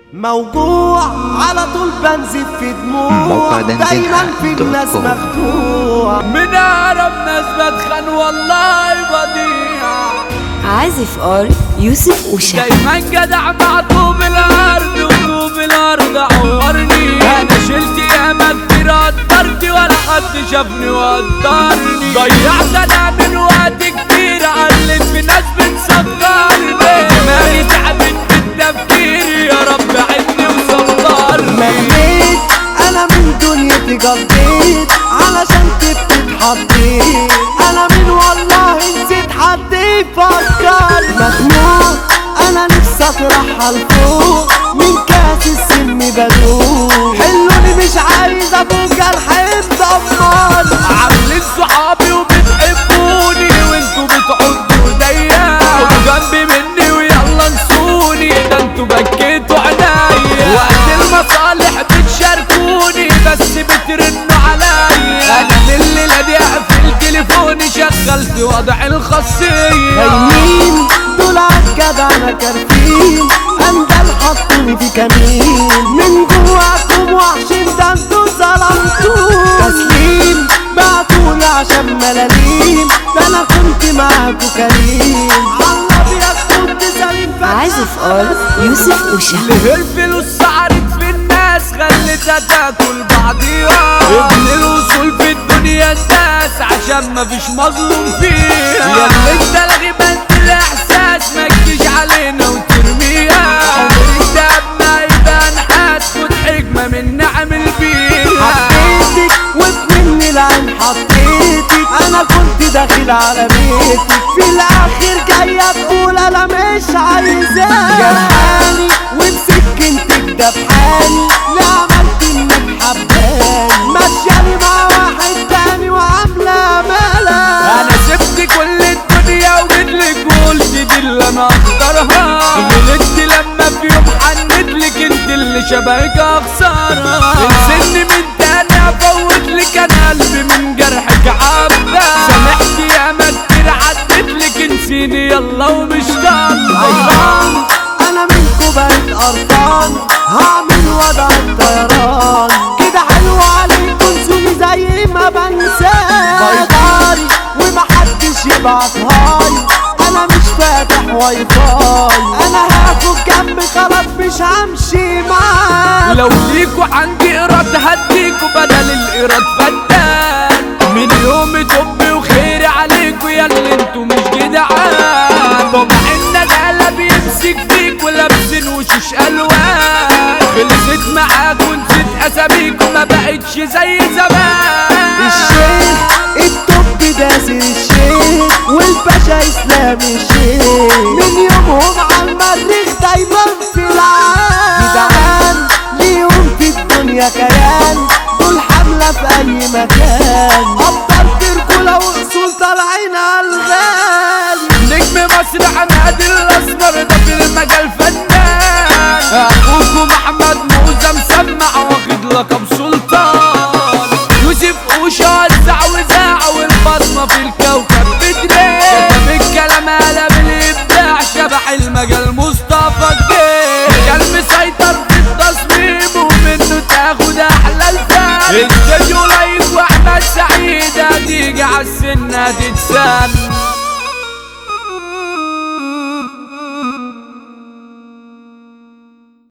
موجوع على طول بنزف في دموع موقع دندن دايما في دوت الناس كوم. مخدوع من اعرف ناس بتخن والله بديع عازف ار يوسف وشا دايما جدع مع طوب الارض وطوب الارض عورني انا شلت ياما كتير قدرت ولا حد شافني وقدرني ضيعت انا من وقت كتير علت في ناس بتصغرني دماغي تعبت بالتفكير يا رب عدني وصبرني مليت انا من دنيتي قضيت علشان تبقى اتحطيت انا من والله نسيت حد يفكر مخنوق انا نفسي اطرحها لفوق من كاس السم بدوق حلوني مش عايز ابوك الحب دمار عاملين صحابي وبتحبوني وانتوا بتعدوا ايديا خدوا جنبي مني ويلا انسوني ده انتوا بكيتوا عينيا وقت المصالح بتشاركوني بس بترنوا عليا انا من الليله دي اقفل تليفوني شغلت وضع الخاصيه هايمين دول عالجدع انا كارفين اندل حطوني في كمين من جواكم وحشين ده انتوا ظلمتوني تسليم بعتولي عشان ملاليم ده انا كنت معاكوا كريم عالابيض كنت سليم فجأة عازف ار يوسف وشا اللي الفلوس سعرت في الناس خلتها تاكل بعضيها ابن الوصول في الدنيا الناس عشان مفيش مظلوم فيها يا اللي انت لغي بنت الاحساس ما تجيش علينا وترميها عمر الدهب ما يبقى نحاس خد حكمه من نعمل بيها حبيتك وبمني العين حطيتك انا كنت داخل على بيتك في الاخر جايه تقول انا مش عايزاك جرحاني وبسكنتك دبحاني لا عملت انك حباني ماشياني مع واحد تاني وعامله ملل انا سبت كل الدنيا وجيتلك وقلت دي اللي انا اختارها غلطت لما في يوم حنتلك انت اللي شبهك اخسرها انسني من تاني افوتلك انا قلبي من جرحك عبى سامحت يا ما كتير عدتلك انسيني يلا ومش ضامنة حيران انا منكو بقيت قرفان هعمل وضع الطيران كده حلو عليكم سوني زي ما بنساه بايطاري ومحدش يبعت هاي انا مش فاتح واي فاي انا هاخد جنب خلاص مش همشي معاك لو ليكوا عندي ايراد هديكوا بدل الايراد فدان من يوم طبي وخيري عليكوا يا اللي انتوا مش جدعان طبع الندالة بيمسك فيكوا لابسين وشوش الوان خلصت معاكوا نسيت اساميكوا ما بقتش زي زمان الشيخ التوب داسر الشيخ والباشا اسلام الشيخ من يومهم على المريخ دايما في العالم جدعان ليهم في الدنيا كيان دول حملة في أي مكان أبطال تركوا وأصول طالعين على الغالي نجم مصر عماد الاسمر ده في المجال فنان اخوكم احمد موزة مسمع واخد لقب سلطان